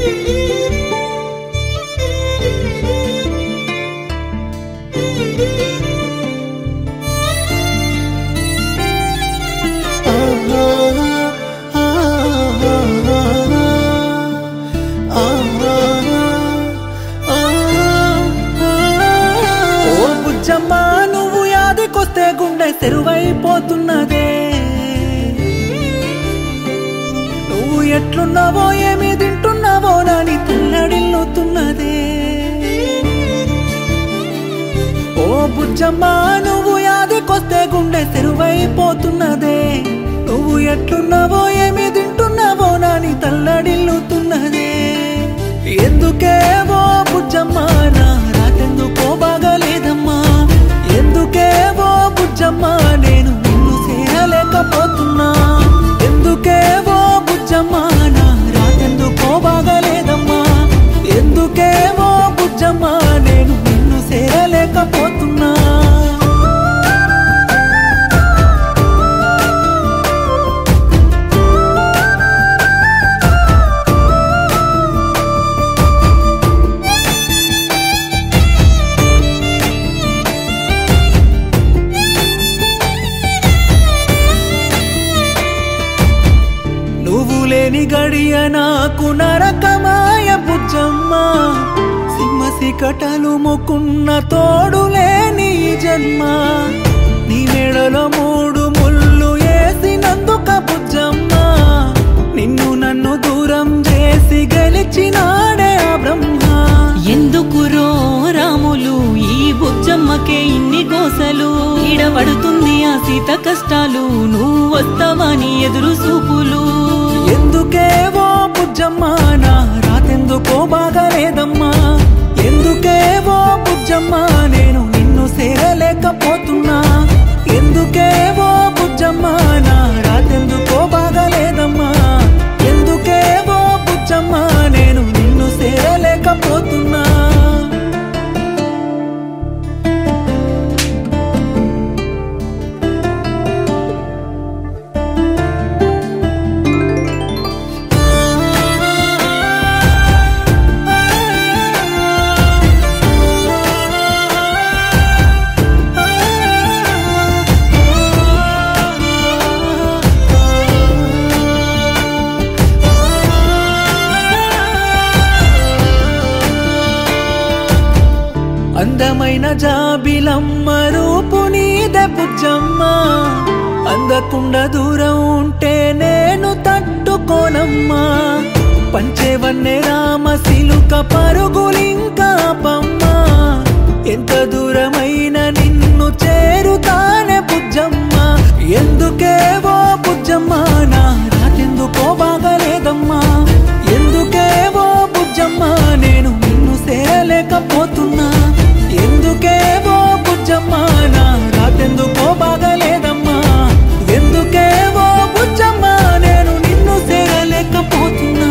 ఓ బుజ్జమ్మ నువ్వు యాదికొస్తే గుండె తెరువైపోతున్నదే నువ్వు ఎట్లున్నావో ఏమి తింటున్నావో నాని తెల్లడిల్లుతున్నదే ఓ బుజ్జమ్మ నువ్వు యాదికొస్తే గుండె తెరువైపోతున్నదే నువ్వు ఎట్లున్నావో ఏమి తింటున్నావో నాని తల్లడిల్లుతున్నదే ఎందుకే ఓ బుజ్జమ్మ నా రాతెందుకో బాగాలేదమ్మా ఎందుకే ఓ బుజ్జమ్మ నేను నిన్ను చేరలేకపోతున్నా ఎందుకే ఓ బుజ్జమ్మ నా రాతెందుకో బాగాలేదమ్మా ఎందుకే ఓ బుజ్జమ్మ నేను నిన్ను చేరలేకపోతున్నా నువ్వు లేని గడియ నాకు నరకమాయ బుజ్జమ్మ సింహసి కటలు మొక్కున్న తోడు లేని ఈ జన్మ నీ మెడలో మూడు ముళ్ళు వేసినందుక బుజ్జమ్మ నిన్ను నన్ను దూరం చేసి గెలిచినాడే ఆ బ్రహ్మ ఎందుకురో రాములు ఈ బుజ్జమ్మకే ఇన్ని కోసలు ఈడబడుతుంది ఆ సీత కష్టాలు నువ్వు వస్తావని ఎదురు చూపులు ఎందుకే ఓ బుజ్జమ్మ నా రాతెందుకో బాగాలేదమ్మా ఎందుకే ఓ బుజ్జమ్మ నేను నిన్ను సేరలేకపోతున్నా ఎందుకే ఓ బుజ్జమ్మ నా రాతెందుకో బాగాలేదమ్మా ఎందుకే ఓ బుజ్జమ్మ నేను నిన్ను సేరలేకపోతున్నా అందమైన జాబిలమ్మ రూపు నీదే బుజ్జమ్మ అందకుండా దూరం ఉంటే నేను తట్టుకోనమ్మా పంచేవన్నే రామ సిలుక పరుగులింకా పమ్మ ఎంత దూరమైన నిన్ను చేరుతానే బుజ్జమ్మ ఎందుకే ఓ బుజ్జమ్మ నా రాతెందుకో బాగలేదమ్మా ఎందుకే ఓ బుజ్జమ్మ నేను నిన్ను సేరలేకపోతున్నా ఎందుకే ఓ బుజ్జమ్మ నా రాతెందుకో బాగలేదమ్మా ఎందుకే ఓ బుజ్జమ్మ నేను నిన్ను సేరలేకపోతున్నా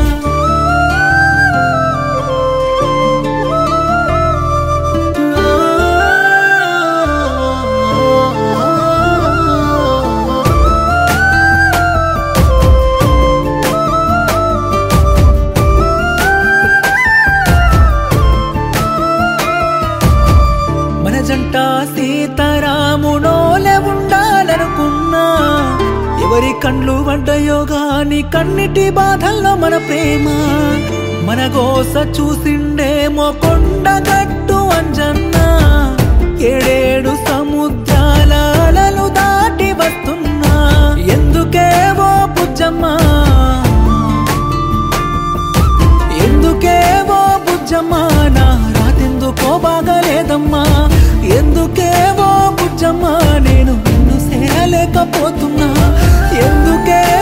మన జంట సీతారామునోలే ఉండాలనుకున్నా ఎవరి కండ్లు వంటయో గాని కన్నిటి బాధల్లో మన ప్రేమ మన గోస చూసిండేమో కొండగట్టు అంజన్న ఏడేడు సముద్రాల అలలు దాటి వస్తున్నా ఎందుకే ఓ బుజ్జమ్మా ఎందుకే ఓ బుజ్జమ్మా నా రాతెందుకో బాగలేదమ్మా ఎందుకే ఓ బుజ్జమ్మా నేను నిన్ను సేరలేకపోతున్నా ఎందుకే